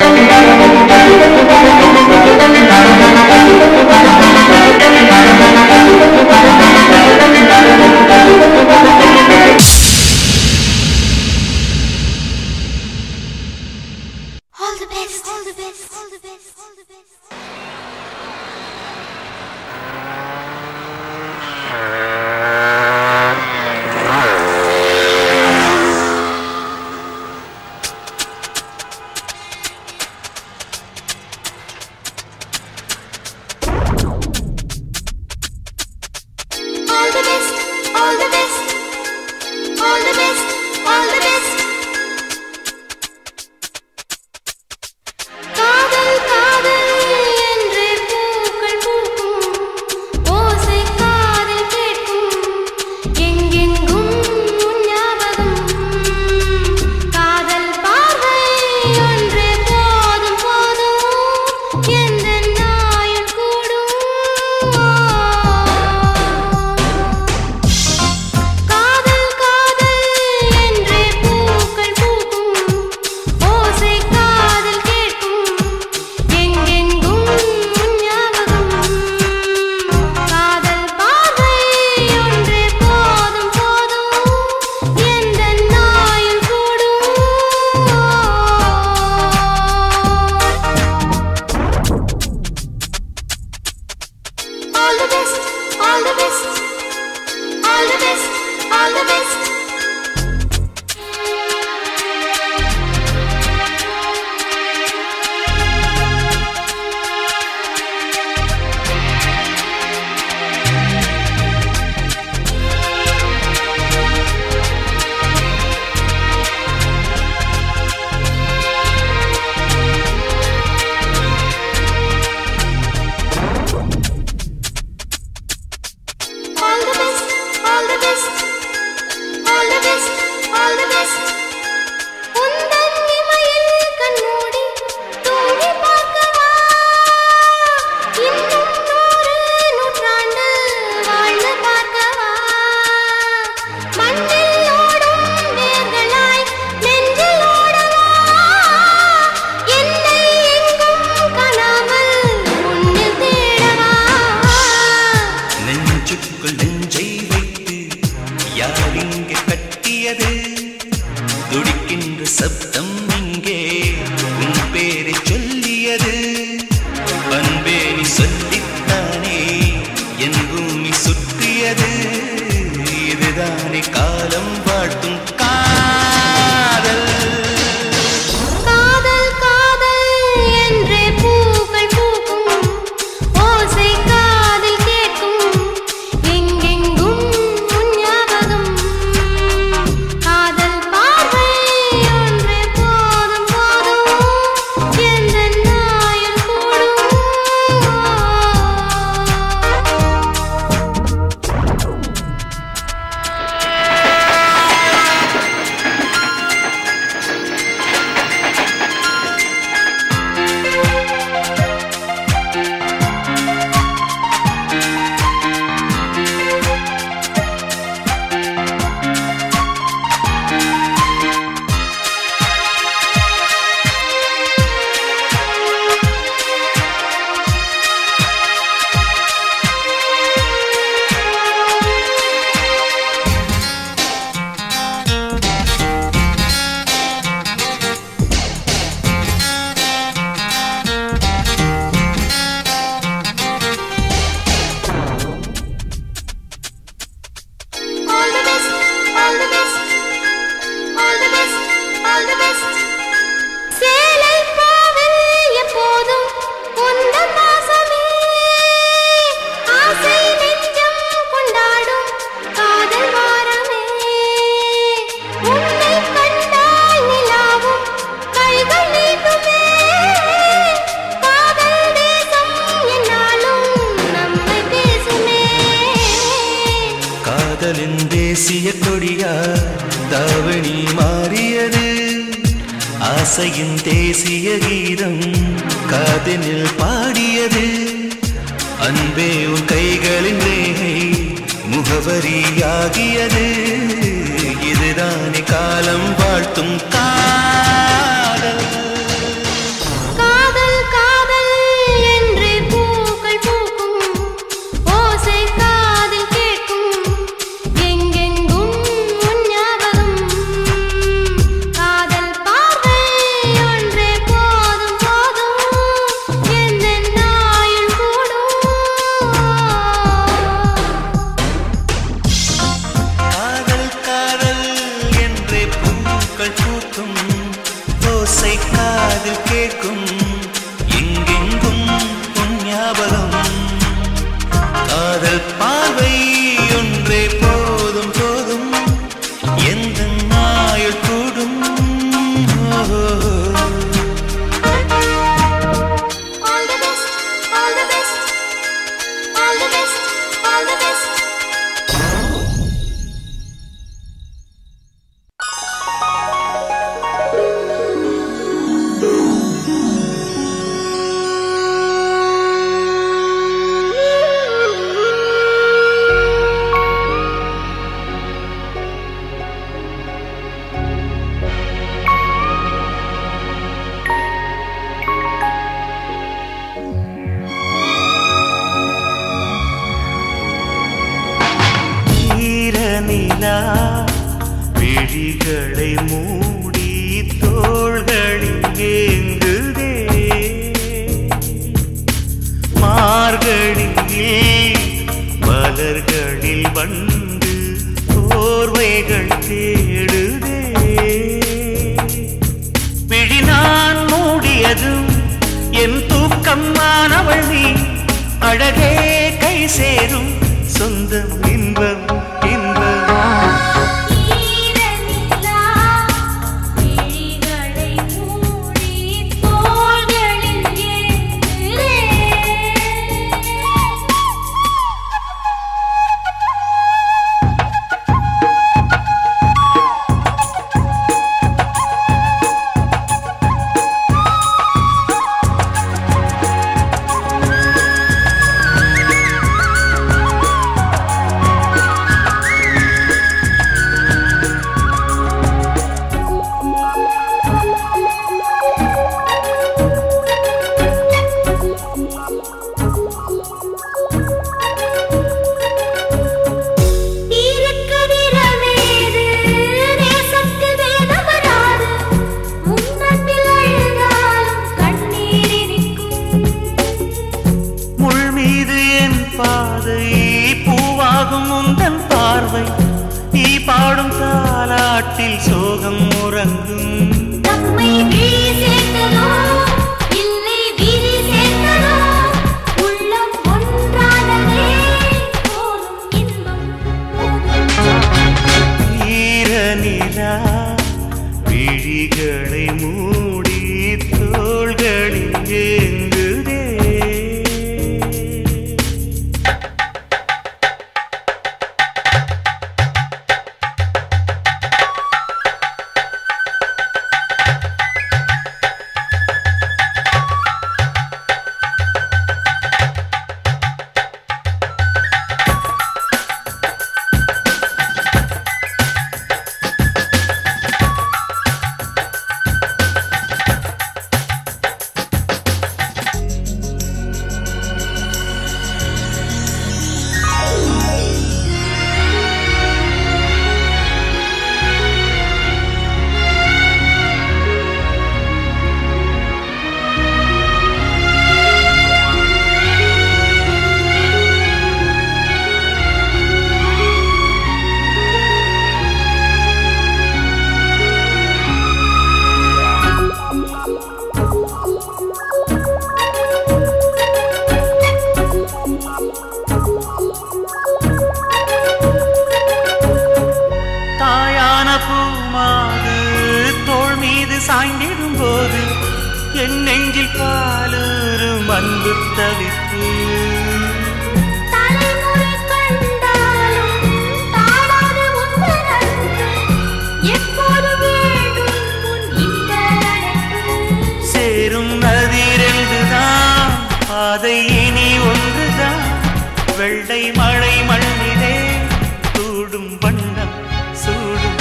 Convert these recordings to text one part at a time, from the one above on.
All the best. All the best. All the best. All the best. All the best. All the best. All the best. All the best. காதல் காதல் என்றே பூக்கள் பூக்கும் ஓசை காதில் கேட்கும் எங்கெங்கும் உன் ஞாபகம் காதல் பார்வை ஒன்றே போதும் போதும் எந்த நாயுள் கூடும் காதல் காதல் என்றே பூக்கள் பூக்கும் ஓசை காதில் கேட்கும் எங்கெங்கும் உன் ஞாபகம் காதல் பார்வை ஒன்றே போதும் போதும் எந்த நாயுள் கூடும் All the best, all the best, all the best, all the best. All the best, all the best, all the best, all the best. உந்தன் இமையில் கண்மூடி தூங்கி பார்க்கவா? இன்னும் நூறு நூற்றாண்டு வாழ்ந்து பார்க்கவா? மண்ணில் ஓடும் வேர்களாய் நெஞ்சில் ஓடவா? என்னை எங்கும் காணாமல் உன்னில் தேடவா நெஞ்சுக்குள் நெஞ்சை வைத்து யார் இங்கே கட்டியது துடிக்கின்ற சப்தம் இங்கே உன் பேரை சொல்லியது பண்பே நீ சொல்லித்தானே என் பூமி சுற்றியது இதுதானே காலம் வாழ்த்தும் காதல் காதல் காதல் என்றே பூக்கள் பூக்கும் ஓசை காதில் கேட்கும் எங்கெங்கும் உன் ஞாபகம் காதல் பார்வை ஒன்றே போதும் போதும் எந்த நாயுள் கூடும் All the best, all the best, all the best, all the best. சேலை பாவில் எப்போதும் உந்தன் வாசமே. ஆசை நெஞ்சம் கொண்டாடும் காதல் வாரமே. உன்னை கண்டால் நிலாவும் கைகள் நீட்டுமே. காதல் தேசம் என்னாலும் நம்மை பேசுமே காதலின் தேசிய கொடியா தாவணி மாறியது ஆசையின் தேசிய கீதம் காதலில் பாடியது அன்பே உன் கைகளின் ரேகை முகவரியாகியது இதுதானே காலம் வாழ்த்தும் காதல் விழிகளை மூடி தோள்களில் ஏங்குதே மார்கழியில் மலர்களில் வந்து போர்வைகள் தேடுதே விழி நான் மூடியதும் என் தூக்கம் மாணவள் நீ அழகே கை சேரும் சொந்தம் இன்பம் இன்பம் ஈரநிலா விழிகளை மூடி தோள்களில் ஏங்குதே தீரக்கதிரமேது நேசத்தில் வேதவராது முன்னத்தில் அழுதாலும் கண்ணீர் இனிக்கும் முள் மீது என் பாதை பூவாகும் உந்தன் பார்வை நீ பாடும் தாலாட்டில் சோகம் உறங்கும் நம்மை விழி சேர்த்ததோ இல்லை விழி சேர்த்ததோ உள்ளம் ஒன்றானதே போதும் இன்பம் போதும் ஈரநிலா விழிகளை மூடி தோள்களில் ஏங்குதே தாயான பூமாது தோள் மீது சாய்ந்திடும் போது என் நெஞ்சில் பாலூரும் அன்பு தவிப்பு தலைமுறை கண்டாலும் தாழாது உந்தன் அன்பு எப்போது வேண்டும் உன் இந்த அழைப்பு சேரும் நதிரெண்டுதான் பாதை இனி ஒன்றுதான் வெள்ளை மழை மண்ணிலே சூடும் வண்ணம் சூடும்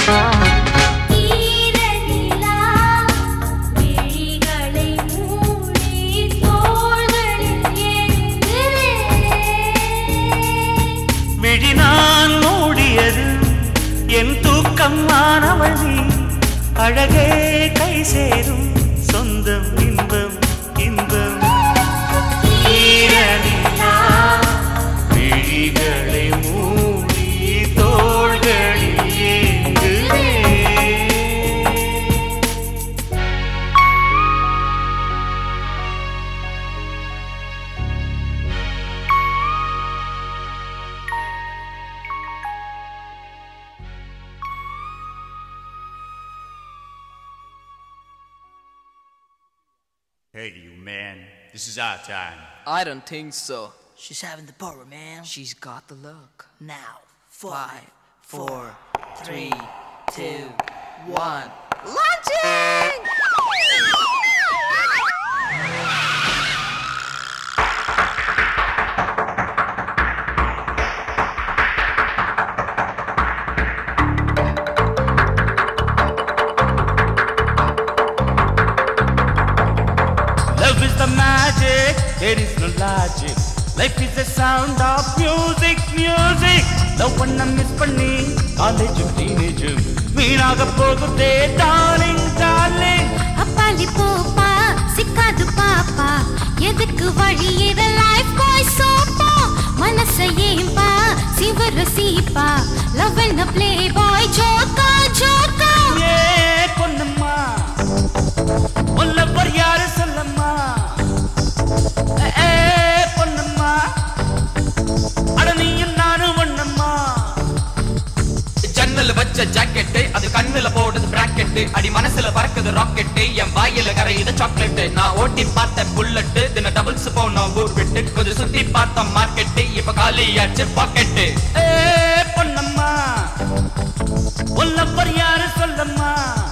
ஈரநிலா விழிகளை மூடி தோள்களில் ஏங்குதே விழி நான் மூடியது என் தூக்கம் மாணவள் நீ அழகே கை சேரும் சொந்தம் இன்பம் இன்பம் ஈரநிலா விழிகளை மூடி தோள்களில் ஏங்குதே Hey, you man, this is our time. I don't think so. She's having the power, man. She's got the look. Now, Five, five, four, three, two, one. launching! Love is the magic, there is no logic. Life is the sound of music, music. Love பண்ண miss பண்ணி காலேஜும் டீனேஜும் வீணாக போகுதே darling darling அப்பாலி போப்பா சிக்காது பாப்பா எதுக்கு வழியிற life பாய் சோப்பா மனசை ஏம்பா சிவர சீப்பா லவ் என்ன ப்ளே பாய் ஜோக்கா ஜோக்கா ஏ பொன்னம்மா உள்ளவர் யாரு சொல்லம்மா ஏ பொன்னம்மா அட நீயும் நானும் ஒண்ணம்மா ஜன்னல் வச்ச ஜாக்கெட் அது கண்ணுல போடுது பிராக்கெட் அடி மனசுல பறக்குது ராக்கெட் என் வாயில கரையுது சாக்லேட் நான் ஓட்டி பார்த்த புல்லட் தின டபுள்ஸ் போனோம் ஊர் விட்டு கொஞ்சம் சுத்தி பார்த்த மார்க்கெட் இப்ப காலியாச்சு பாக்கெட் ஏ பொன்னம்மா உள்ளவர் யாரு சொல்லம்மா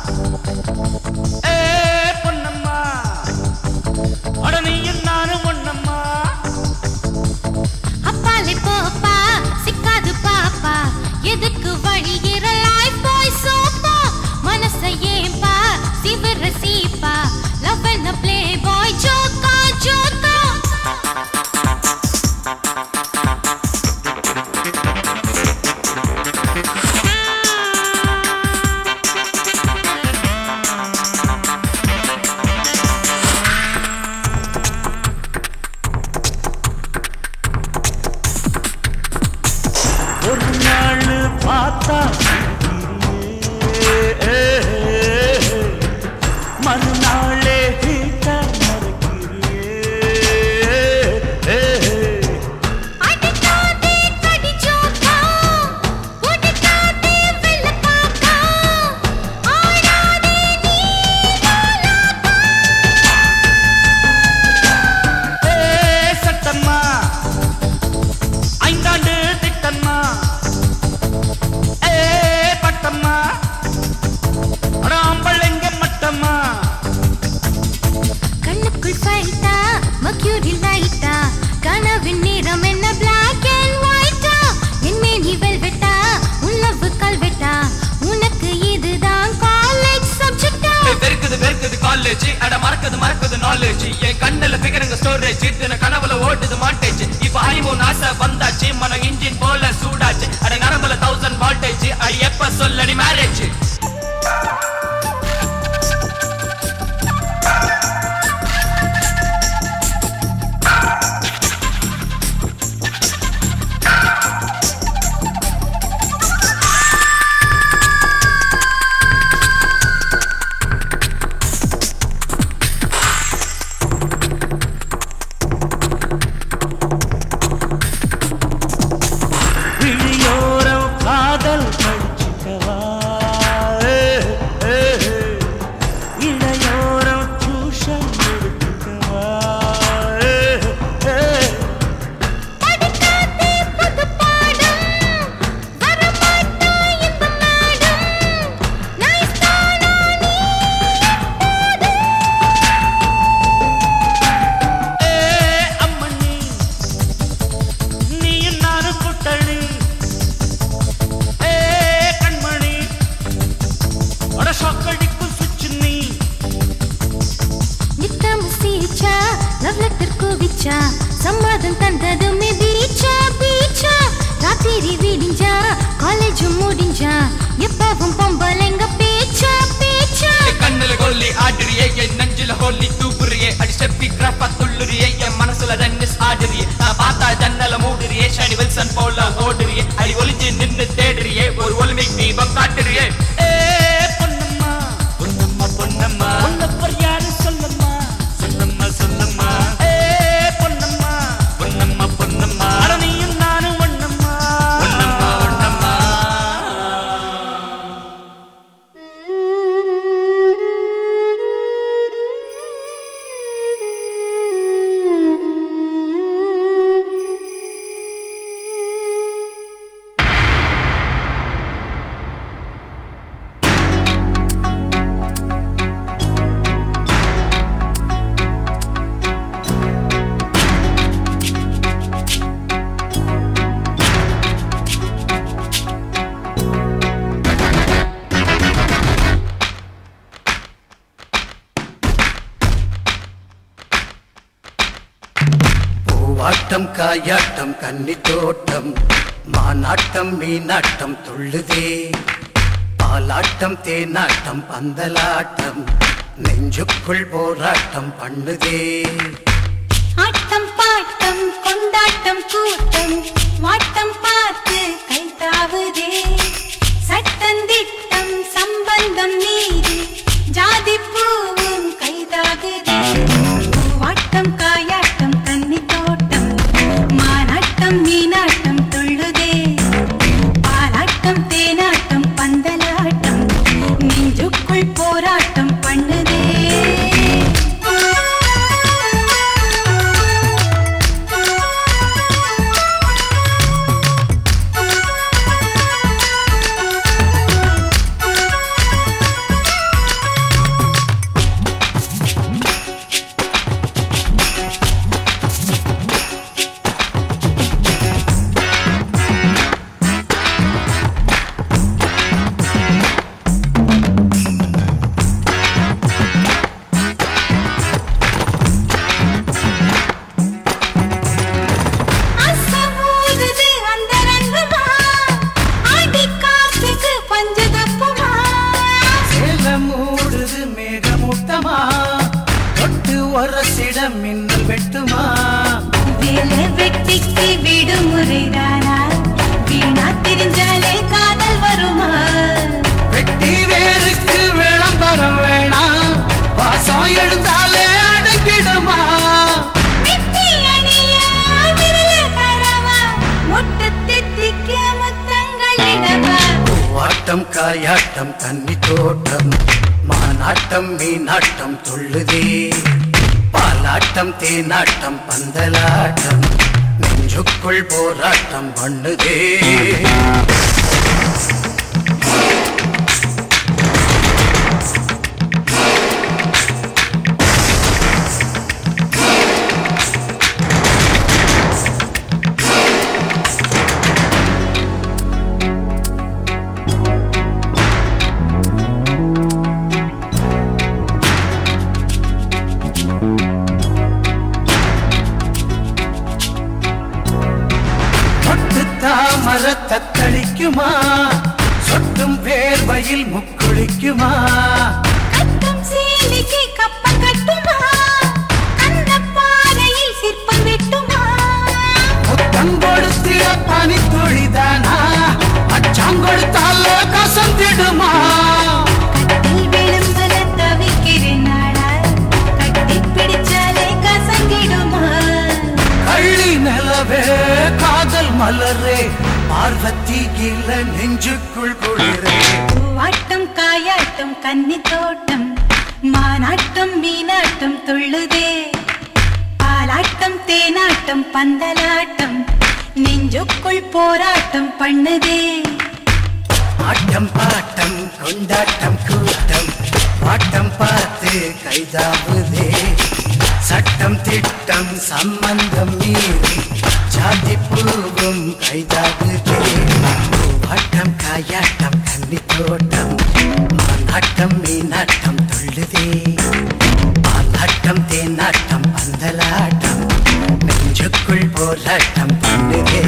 ஏ பொன்னம்மா அட நீயும் நானும் ஒண்ணம்மா அப்பாலி போப்பா சிக்காது பாப்பா எதுக்கு வழியிற லைஃப் பாய் சோப்பா மனசை ஏம்பா சிவர சீப்பா லவ் என்ன ப்ளே பாய் ஜோக்கா ஜோக்கா ஒரு நாள் பார்த்தா சிரிக்கிறியே. மறுநாளே வீட்டை மறக்கிறியே. அடிக்காதே கடி ஜோக்கா உடைக்காதே வெள்ள பாக்கா ஆடாதே நீ ஏ சட்டம்மா ஐந்தாண்டு திட்டம்மா ஏ பட்டம்மா ராம்பளைங்க மட்டம்மா கண்ணுக்குள் ஃபைட்டா மக்யூரி லைட்டா கனவின் நிறம் என்ன பிளாக் அண்ட் ஒயிட்டா என் மேனி வெல்வெட்டா உன்னவு கல்வெட்டா உனக்கு இதுதான் காலேஜ் சப்ஜெக்டா பெருக்குது பெருக்குது காலேஜ் அட மறக்குது மறக்குது நாலேஜ் என் கண்ணுல பிகருங்க ஸ்டோரேஜ் தின கனவுல ஓட்டுது மாட்டேஜ் இப்ப ஹனிமூன் ஆசை வந்தாச்சு மன இன்ஜின் போல சூடாச்சு அட நரம்புல தௌசண்ட் வால்டேஜ் அடி எப்ப சொல்லடி மேரேஜ் விழியோரம் காதல் படிச்சுக்கவா ஏ, ஏ, ஏ. இடையோரம் டியூஷன் எடுத்துக்கவா ஏ, ஏ. படிக்காதே புது பாடம் வரமாட்டா இந்த மேடம் நைஸ் தானா நீ ஏ, அம்மண்ணி, நீயும் நானும் கூட்டணி. ஏ, கண்மணி, அட ஷாக்கடிக்கும் சுச்சு நீ. நித்தம் சீச்சா லவ் லெட்டர் குவிச்சா சம்மதம் தந்ததுமே பீச்சா பீச்சா ராத்திரி விடிஞ்சா காலேஜ் முடிஞ்சா எப்பவும் பொம்பளைங்க பேச்சா பேச்சா கண்ணுல கொல்லி ஆடுறியே என் நெஞ்சில ஹோலி தூக்குறியே அடி ஸ்டெப்பி கிராப்பா துள்ளுறியே என் மனசுல டென்னிஸ் ஆடுறியே நான் பார்த்தா ஜன்னல மூடுறியே ஷனி வில்சன் போல ஓடுறியே அடி ஒளிஞ்சு நின்னு தேடுறியே ஒரு ஒலிம்பிக் தீபம் காட்டுறியே ஏ, பொன்னம்மா, பொன்னம்மா, பொன்னம்மா. உள்ளவர் யாரு சொல்லம்மா சொல்லம்மா சொல்லம்மா ஏ, பொன்னம்மா, பொன்னம்மா, பொன்னம்மா. அட நீயும் நானும் ஒண்ணம்மா. ஒண்ணம்மா, ஒண்ணம்மா. பூவாட்டம் காயாட்டம் கன்னி தோட்டம் மானாட்டம் மீனாட்டம் துள்ளுதே பாலாட்டம் தேனாட்டம் பந்தலாட்டம் நெஞ்சுக்குள் போராட்டம் பண்ணுதே ஆட்டம் பாட்டம் கொண்டாட்டம் கூட்டம் வாட்டம் பார்த்து கை தாவுதே சட்டந்திட்டம் சம்பந்தம் நீதி ஜாதி பூவும் கைதாகுதே வாட்டம் காயாட்டம் கன்னி தோட்டம் மானாட்டம் மீனாட்டம் துள்ளுதே பாலாட்டம் தேனாட்டம் பந்தலாட்டம் நெஞ்சுக்குள் போராட்டம் பண்ணுதே அசமூதுது அந்த ரங்கமா ஆடி காத்துக்கு பஞ்சதப்புமா சேல மூடுது மேகமூட்டமா தொட்டு ஒரசிட மின்னல் வெட்டுமா வேலை வெட்டிக்கு விடுமுறைதானா வீணா தெரிஞ்சாலே காதல் வருமா வெட்டி வேருக்கு விளம்பரம் வேணாம் வாசம் எழுந்தாலே அடங்கிடுமா வெட்டி அணிய விரல தரவா முட்டு தித்திக்க முத்தங்களிடவா ஆட்டம் காயாட்டம் தண்ணி தோட்டம் மானாட்டம் மீனாட்டம் துள்ளுதே பாலாட்டம் தேனாட்டம் பந்தலாட்டம் நெஞ்சுக்குள் போராட்டம் பண்ணுதே தொட்டு தாமர தத்தளிக்குமா சொட்டும் வேர்வையில் முக்குளிக்குமா கட்டும் சீலிக்கு கப்பம் கட்டுமா அந்த பாறையில் சிற்பம் வெட்டுமா முத்தம் கொடுத்திட பனி துளிதானா அச்சாம் கொடுத்தால கசந்திடுமா கட்டில் விளம்பர தவிக்கிறேன் நாடா கட்டி பிடிச்சாலே கசங்கிடுமா கள்ளி நிலவே காதல் மலரே பார்வதி கீழ நெஞ்சுக்குள் குளிரே பூவாட்டம் காயாட்டம் கன்னி தோட்டம் மானாட்டம் மீனாட்டம் துள்ளுதே பாலாட்டம் தேனாட்டம் பந்தலாட்டம் நெஞ்சுக்குள் போராட்டம் பண்ணுதே ஆட்டம் பாட்டம் கொண்டாட்டம் கூட்டம் பாட்டம் பார்த்து கைதாவுதே சட்டம் திட்டம் சம்பந்தம் மீறி ஜாதி பூவும் கைதாகுதே ஆட்டம் காயாட்டம் கன்னி தோட்டம் மானாட்டம் மீனாட்டம் துள்ளுதே பாலாட்டம் தேனாட்டம் பந்தலாட்டம் நெஞ்சுக்குள் போராட்டம் பண்ணுதே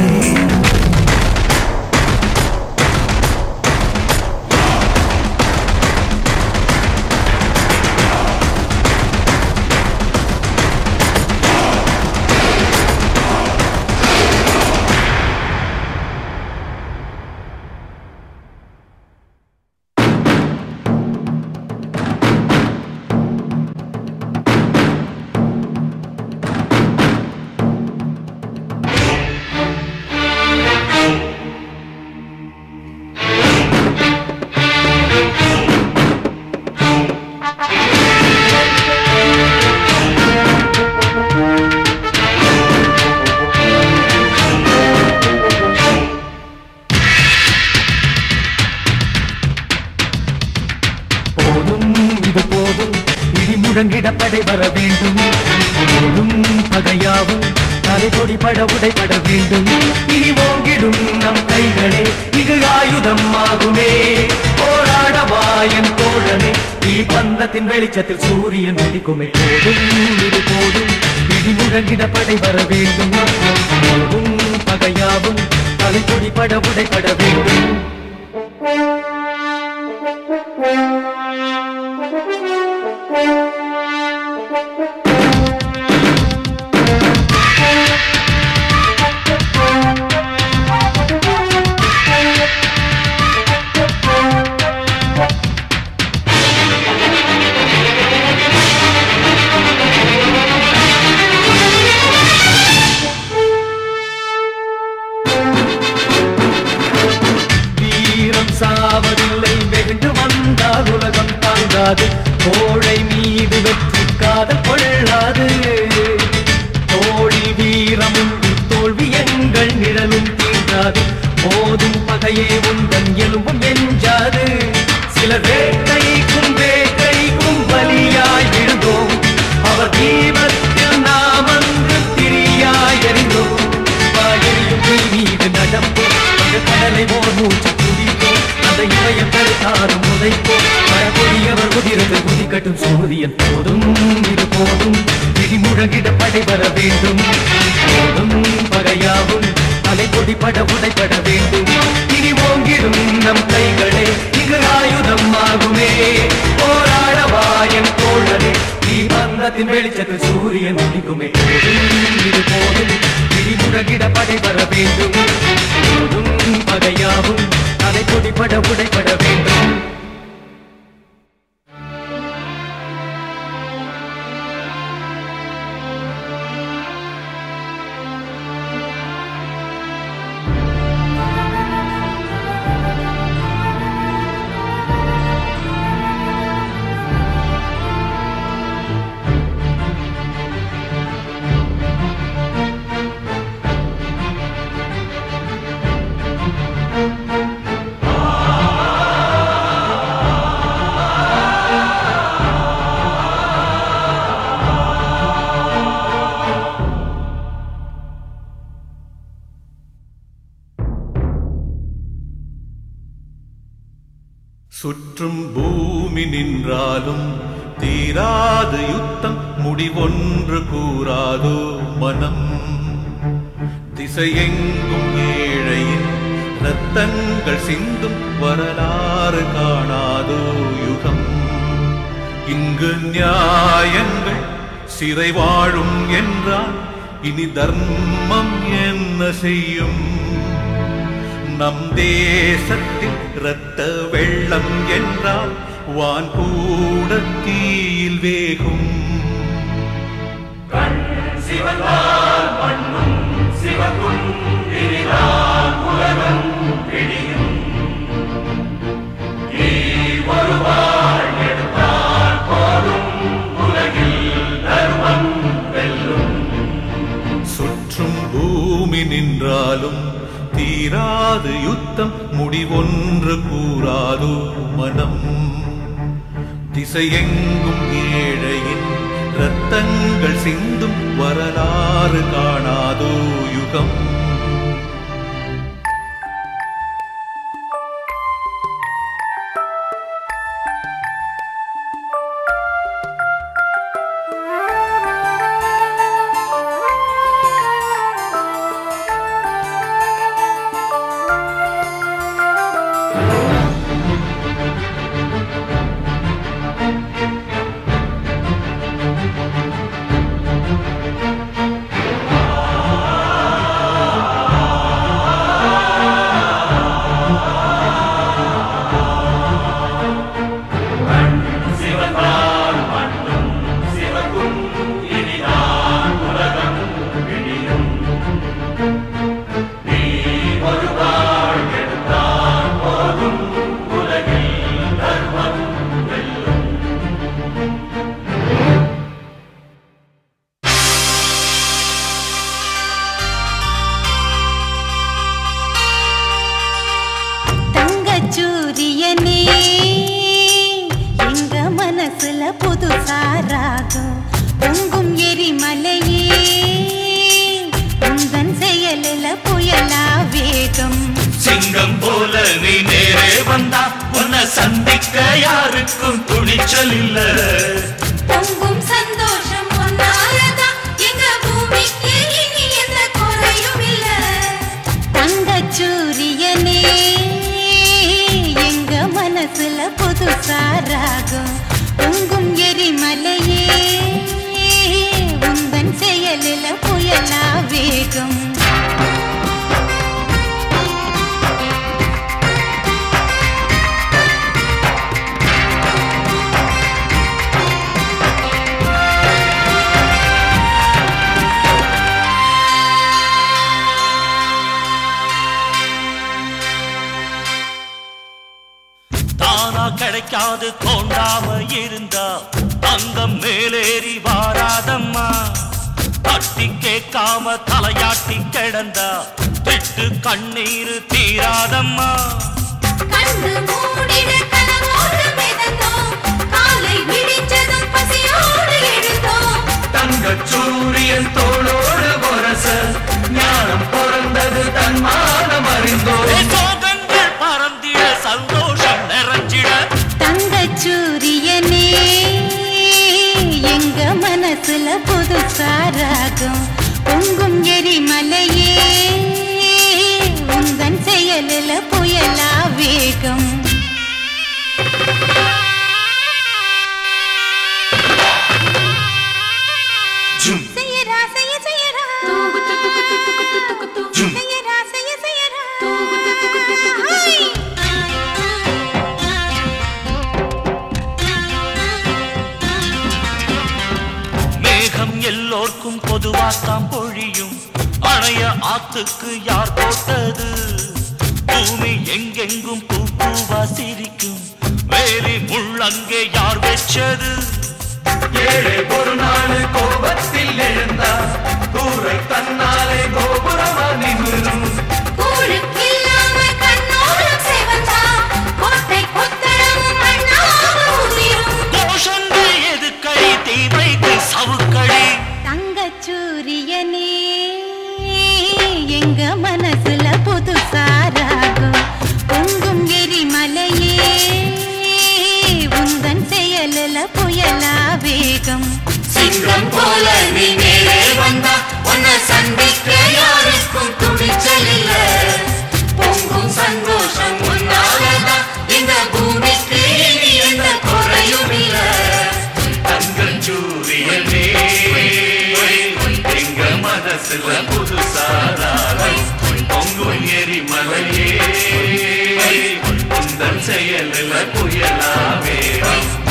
போதும் இது போதும் இடி முழங்கிடப்படை வர வேண்டும் போதும் பகையாவும் தலைப்பொடி பட உடைபட வேண்டும் இனி ஓங்கிடும் நம் கைகளே இது ஆயுதம் ஆகுமே போராடவா என் தோழனே நீ பந்தத்தின் வெளிச்சத்தில் சூரியன் உதிக்குமே போதும் இது போதும் இடி முழங்கிடப்படை வர வேண்டும் போதும் பகையாவும் தலைப்பொடி பட உடைபட வேண்டும் வீரம் சாவதில்லை வெகுண்டு வந்தால் உலகம் தாங்காது கோழை மீது வெற்றி காதல் கொள்ளாது தோழி வீரமும் தோல்வி எங்கள் நிழலும் தீண்டாது போதும் பகையே உந்தன் எலும்பும் எஞ்சாது சிலர் வேட்டைக்கும் வேட்டைக்கும் பலியாய் விழுந்தோம் அவர் தீபத்தில் நாம் அங்கு திரியாய் எறிந்தோம் வாயெறியும் தீ மீது நடப்போம் அந்த கடலை ஓர் மூச்சு குடிப்போம் அந்த இமயம் தடுத்தாரும் உதைப்போம் மழை குதிரது குதிக்கட்டும் சூரியன் போதும் இது போதும் விதி முழங்கிட படை வர வேண்டும் போதும் பகையாவும் தலை கொடிப்பட உடைப்பட வேண்டும் இனி ஓங்கிடும் நம் கைகளே இங்கு ஆயுதம் ஆகுமே போராடவா என் தோழரே நீ பந்தத்தின் வெளிச்சத்தில் சூரியன் உதிக்குமே போதும் இது போதும் விதி முழங்கிட படை வர வேண்டும் போதும் பகையாவும் தலை கொடிப்பட உடைப்பட வேண்டும் சுற்றும் பூமி நின்றாலும் தீராத யுத்தம் முடிவொன்று கூறாதோ மனம் திசையெங்கும் ஏழையின் ரத்தங்கள் சிந்தும் வரலாறு காணாதோ யுகம் இங்கு நியாயங்கள் சிறை வாழும் என்றால் இனி தர்மம் என்ன செய்யும் நம் தேசத்தில் இரத்த வெள்ளம் என்றால் வான் கூட தீயில் வேகும் சுற்றும் பூமி நின்றாலும் தீராது யுத்தம் முடிவொன்று கூறாதோ மனம் திசையெங்கும் ஏழையின் ரத்தங்கள் சிந்தும் வரலாறு காணாதோ யுகம் தங்கச்சூரியனே எங்க மனசுல புதுசா ராகம் பொங்கும் எரிமலையே உந்தன் செயலில புயலா வேகம் சிங்கம் போல நீ நேரே வந்தா உன்னை சந்திக்க யாருக்கும் துணிச்சல் இல்ல பொங்கும் சந்தோஷம் ஒன்னாலதான் எங்க பூமிக்கு இனி எந்த குறையும் இல்ல தங்கச்சூரியனே எங்க மனசுல புது புதுசாராகும் பொங்கும் எரிமலையே உந்தன் செயலில புயலா வேகம் தானா கிடைக்காது தோண்டாம இருந்தா தங்கம் மேலேறி வாராதம்மா தட்டி கேட்காம தலையாட்டி கிடந்தா திட்டு கண்ணீர் தீராதம்மா கண்டு மூடிட கனவோடு மிதந்தோம் காலை விடிஞ்சதும் பசியோடு எழுந்தோம் தங்க சூரியன் தோளோடு பொரச ஞானம் பிறந்தது தன்மானம் அறிந்தோ சோகங்கள் பறந்திட சந்தோஷம் நிறைஞ்சிட தங்கச் சூரியனே எங்க மனசுல புதுசாராகும் பொங்கும் எரிமலையே உந்தன் செயலில புயலா வேகம் ஜும் செய்யறா செய்ய செய்யறா செய்யறா செய்ய செய்யறா ஹை! மேகம் எல்லோர்க்கும் பொதுவாத்தான் பொழியும் அணைய ஆத்துக்கு யார் போட்டது பூமி எங்கெங்கும் பூ பூவா சிரிக்கும் வேலி முள்ளங்கே யார் வெச்சது ஏழை ஒரு நாள் கோபத்தில் எழுந்தா கூரை தன்னாலே கோபுரமா நிமிரும் கூழுக்கில்லாம கண்ணோரம் சிவந்தா, கோட்டை கொத்தளமும் மண்ணாக உதிரும். கோஷங்கள் எதுக்கடி தீமைக்கு சவுக்கடி தங்கச் சூரியனே எங்க மனசுல புதுசாராகும் பொங்கும் எரிமலையே உந்தன் செயலில புயலா வேகம் சிங்கம் போல நீ மேலே வந்தா உன்னை சந்திக்க யாருக்கும் துணிச்சல் இல்ல பொங்கும் சந்தோஷம் உன்னாலதான் இந்த பூமிக்கு இனி எந்த குறையும் இல்ல தங்கள் சூரியனே எங்க மனசுல புதுசாதாரம் பொங்கும் எரிமலையே உந்தன் செயலில் புயலாவே